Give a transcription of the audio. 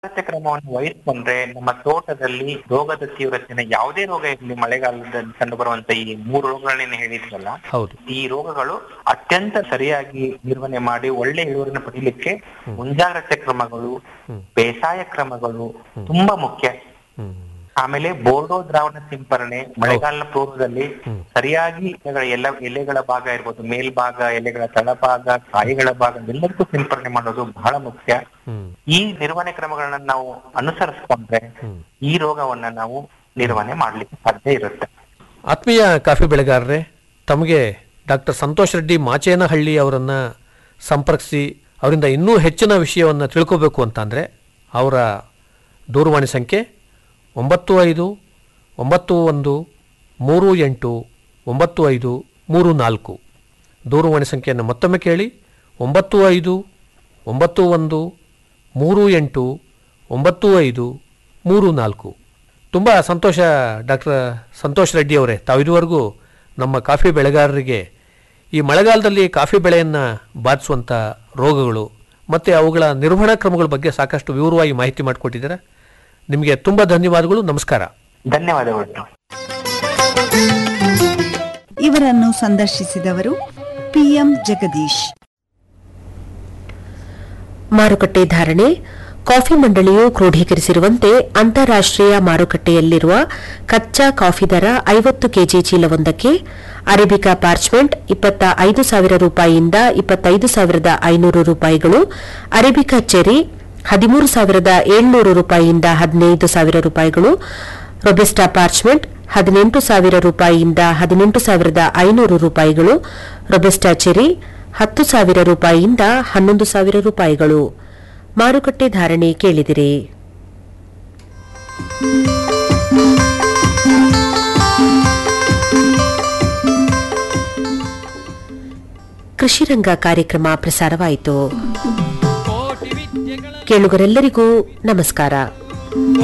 ಅಗತ್ಯ ಕ್ರಮವನ್ನು ವಹಿಸ್ಕೊಂಡ್ರೆ ನಮ್ಮ ತೋಟದಲ್ಲಿ ರೋಗದ ತೀವ್ರತೆನ ಯಾವುದೇ ರೋಗ ಇರಲಿ ಮಳೆಗಾಲದಲ್ಲಿ ಕಂಡು ಬರುವಂತ ಈ ಮೂರು ರೋಗಗಳನ್ನ ಹೇಳಿದ್ರಲ್ಲ ಹೌದು ಈ ರೋಗಗಳು ಅತ್ಯಂತ ಸರಿಯಾಗಿ ನಿರ್ವಹಣೆ ಮಾಡಿ ಒಳ್ಳೆ ಇಳುವರಿನ ಪಡೀಲಿಕ್ಕೆ ಮುಂಜಾಗ್ರತೆ ಕ್ರಮಗಳು ಬೇಸಾಯ ಕ್ರಮಗಳು ತುಂಬಾ ಮುಖ್ಯ ಹ್ಮ್ ಆಮೇಲೆ ಬೋರ್ಡೋ ದ್ರಾವಣ ಸಿಂಪರಣೆ ಮಳೆಗಾಲ ಪೂರ್ವದಲ್ಲಿ ಸರಿಯಾಗಿ ಎಲೆಗಳ ಎಲ್ಲ ಎಲೆಗಳ ಭಾಗ ಇರ್ಬೋದು ಮೇಲ್ಭಾಗ ಎಲೆಗಳ ತಳಭಾಗ ಕಾಯಿಗಳ ಭಾಗ ಎಲ್ಲದಕ್ಕೂ ಸಿಂಪರಣೆ ಮಾಡೋದು ಬಹಳ ಮುಖ್ಯ ಹ್ಮ್ ಈ ನಿರ್ವಹಣೆ ಕ್ರಮಗಳನ್ನ ನಾವು ಅನುಸರಿಸ್ಕೊಂಡ್ರೆ ಈ ರೋಗವನ್ನ ನಾವು ನಿರ್ವಹಣೆ ಮಾಡ್ಲಿಕ್ಕೆ ಸಾಧ್ಯ ಇರುತ್ತೆ ಆತ್ಮೀಯ ಕಾಫಿ ಬೆಳೆಗಾರರೇ ತಮಗೆ ಡಾಕ್ಟರ್ ಸಂತೋಷ್ ರೆಡ್ಡಿ ಮಾಚೇನಹಳ್ಳಿ ಅವರನ್ನು ಸಂಪರ್ಕಿಸಿ ಅವರಿಂದ ಇನ್ನೂ ಹೆಚ್ಚಿನ ವಿಷಯವನ್ನು ತಿಳ್ಕೋಬೇಕು ಅಂತಂದರೆ ಅವರ ದೂರವಾಣಿ ಸಂಖ್ಯೆ ಒಂಬತ್ತು ಐದು ಒಂಬತ್ತು ಒಂದು ಮೂರು ಎಂಟು ಒಂಬತ್ತು ಐದು ಮೂರು ನಾಲ್ಕು ದೂರವಾಣಿ ಸಂಖ್ಯೆಯನ್ನು ಮತ್ತೊಮ್ಮೆ ಕೇಳಿ ಒಂಬತ್ತು ಐದು ಒಂಬತ್ತು ಒಂದು ಮೂರು ಎಂಟು ಒಂಬತ್ತು ಐದು ಮೂರು ನಾಲ್ಕು ತುಂಬ ಸಂತೋಷ ಡಾಕ್ಟರ್ ಸಂತೋಷ್ ರೆಡ್ಡಿ ಅವರೇ ತಾವು ಇದುವರೆಗೂ ನಮ್ಮ ಕಾಫಿ ಬೆಳೆಗಾರರಿಗೆ ಈ ಮಳೆಗಾಲದಲ್ಲಿ ಕಾಫಿ ಬೆಳೆಯನ್ನು ಬಾಧಿಸುವಂಥ ರೋಗಗಳು ಮತ್ತು ಅವುಗಳ ನಿರ್ವಹಣಾ ಕ್ರಮಗಳ ಬಗ್ಗೆ ಸಾಕಷ್ಟು ವಿವರವಾಗಿ ಮಾಹಿತಿ ಮಾಡಿಕೊಟ್ಟಿದ್ದೀರಾ ನಿಮಗೆ ತುಂಬ ಧನ್ಯವಾದಗಳು ನಮಸ್ಕಾರ ಧನ್ಯವಾದಗಳು ಇವರನ್ನು ಸಂದರ್ಶಿಸಿದವರು ಪಿಎಂ ಜಗದೀಶ್ ಮಾರುಕಟ್ಟೆ ಧಾರಣೆ ಕಾಫಿ ಮಂಡಳಿಯು ಕ್ರೋಢೀಕರಿಸಿರುವಂತೆ ಅಂತಾರಾಷ್ಟೀಯ ಮಾರುಕಟ್ಟೆಯಲ್ಲಿರುವ ಕಚ್ಚಾ ಕಾಫಿ ದರ ಐವತ್ತು ಕೆಜಿ ಚೀಲವೊಂದಕ್ಕೆ ಅರೇಬಿಕಾ ಪಾರ್ಚ್ಮೆಂಟ್ ಇಪ್ಪತ್ತ ಐದು ಸಾವಿರ ರೂಪಾಯಿಯಿಂದ ಇಪ್ಪತ್ತೈದು ಸಾವಿರದ ಐನೂರು ರೂಪಾಯಿಗಳು ಅರೇಬಿಕಾ ಚೆರಿ ಹದಿಮೂರು ಸಾವಿರದ ಏಳ್ನೂರು ರೂಪಾಯಿಯಿಂದ ಹದಿನೈದು ಸಾವಿರ ರೂಪಾಯಿಗಳು ರೊಬೆಸ್ಟಾ ಪಾರ್ಚ್ಮೆಂಟ್ ಹದಿನೆಂಟು ಸಾವಿರ ರೂಪಾಯಿಯಿಂದ ಹದಿನೆಂಟು ಸಾವಿರದ ಐನೂರು ರೂಪಾಯಿಗಳು ರೊಬೆಸ್ಟಾ ಚೆರಿ ಹತ್ತು ಸಾವಿರ ರೂಪಾಯಿಯಿಂದ ಹನ್ನೊಂದು ಸಾವಿರ ರೂಪಾಯಿಗಳು ಮಾರುಕಟ್ಟೆ ಧಾರಣೆ ಕೇಳಿದಿರಿ ಕೃಷಿರಂಗ ಕಾರ್ಯಕ್ರಮ ಪ್ರಸಾರವಾಯಿತು ಕೇಳುಗರೆಲ್ಲರಿಗೂ ನಮಸ್ಕಾರ